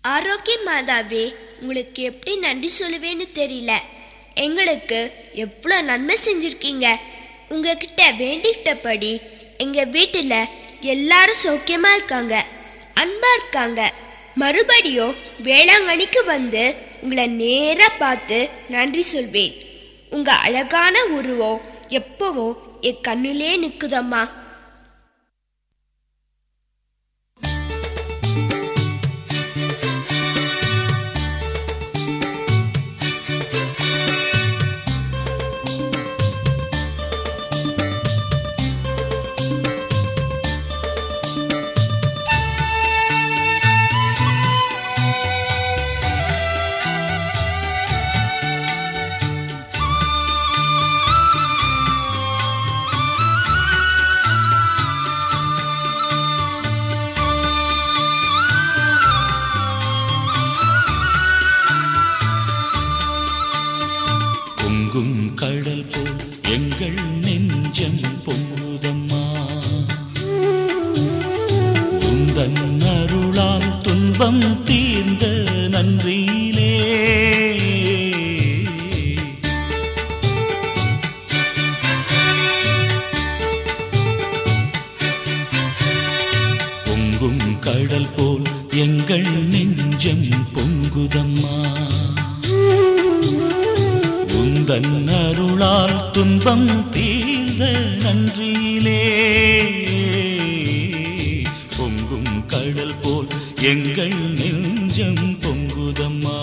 ஆரோக்கிய மாதாவே உங்களுக்கு எப்படி நன்றி சொல்லுவேன்னு தெரியல எங்களுக்கு எவ்வளோ நன்மை செஞ்சிருக்கீங்க உங்ககிட்ட வேண்டிக்கிட்டபடி எங்க வீட்டில் எல்லாரும் சௌக்கியமா இருக்காங்க அன்பா இருக்காங்க மறுபடியும் வேளாங்கண்ணிக்கு வந்து உங்களை நேரா பார்த்து நன்றி சொல்வேன் உங்க அழகான உருவம் எப்பவும் என் கண்ணிலே நிக்குதம்மா பொங்கும் கடல் போல் எங்கள் நெஞ்சம் பொங்குதம்மா உந்தன் அருளால் துன்பம் தீர்ந்த நன்றியிலே பொங்கும் கடல் போல் எங்கள் நெஞ்சம் பொங்குதம்மா உந்தன் அருளால் துன்பம் தீர்ந்த நன்றியிலே பொங்கும் கடல் போல் எங்கள் நெஞ்சம் பொங்குதம்மா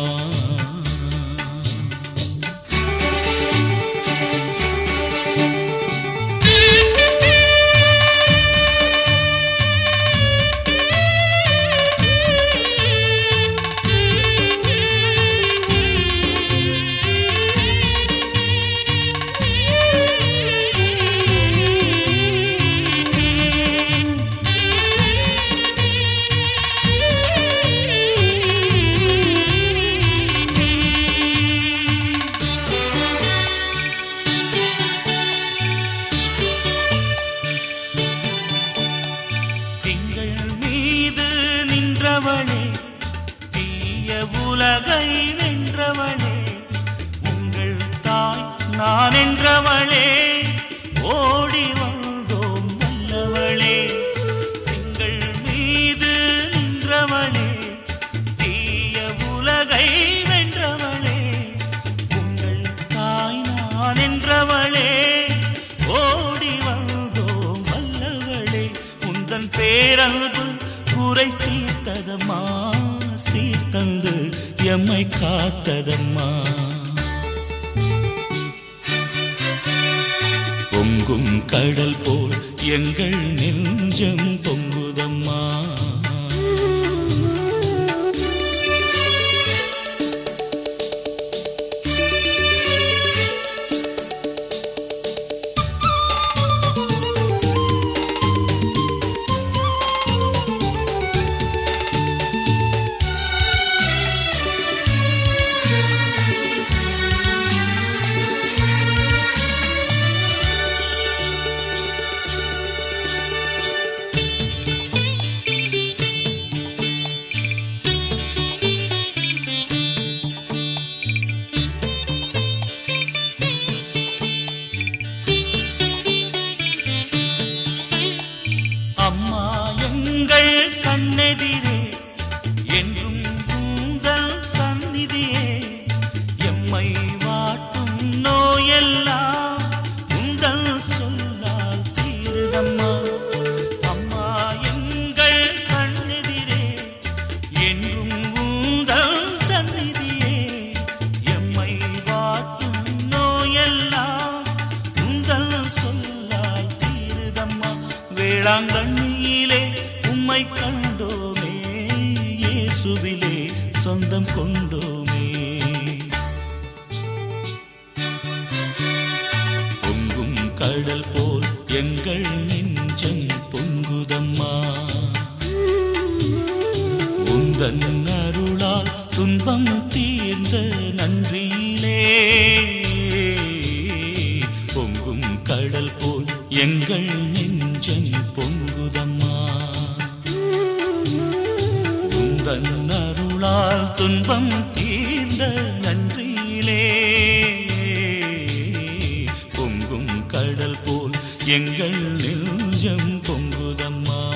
திங்கள் மீது நின்றவளே தீய உலகை வென்றவளே உங்கள் தாய் நான் என்றவளே ஓடி வந்தோம் நல்லவளே திங்கள் மீது நின்றவளே தீய உலகை வென்றவளே உங்கள் தாய் நான் என்றவளே ஓடி வந்தோம் வல்லவளே உந்தன் பேரன்பு குறை தீர்த்ததம்மா சீர்தந்து எம்மை காத்ததம்மா பொங்கும் கடல் போல் எங்கள் நெஞ்சம் பொங்குதம்மா அம்மா எங்கள் கண்ணெதிரே என்றும் உங்கள் சந்நிதியே எம்மை வாட்டும் நோயெல்லாம் உங்கள் சொல்லால் தீருதம்மா அம்மா எங்கள் கண்ணெதிரே என்றும் உங்கள் சந்நிதியே எம்மை வாட்டும் நோயெல்லாம் உங்கள் சொல்லால் தீருதம்மா வேளாங்கண்ணியிலே உம்மை கண்டோமே இயேசுவிலே சொந்தம் கொண்டோமே பொங்கும் கடல் போல் எங்கள் நெஞ்சம் பொங்குதம்மா உந்தன் அருளால் துன்பம் தீர்ந்த நன்றியிலே பொங்கும் கடல் போல் எங்கள் நெஞ்சம் பொங்குதம்மா உந்தன் அருள் அருளால் துன்பம் தீர்ந்த நன்றியிலே பொங்கும் கடல் போல் எங்கள் நெஞ்சம் பொங்குதம்மா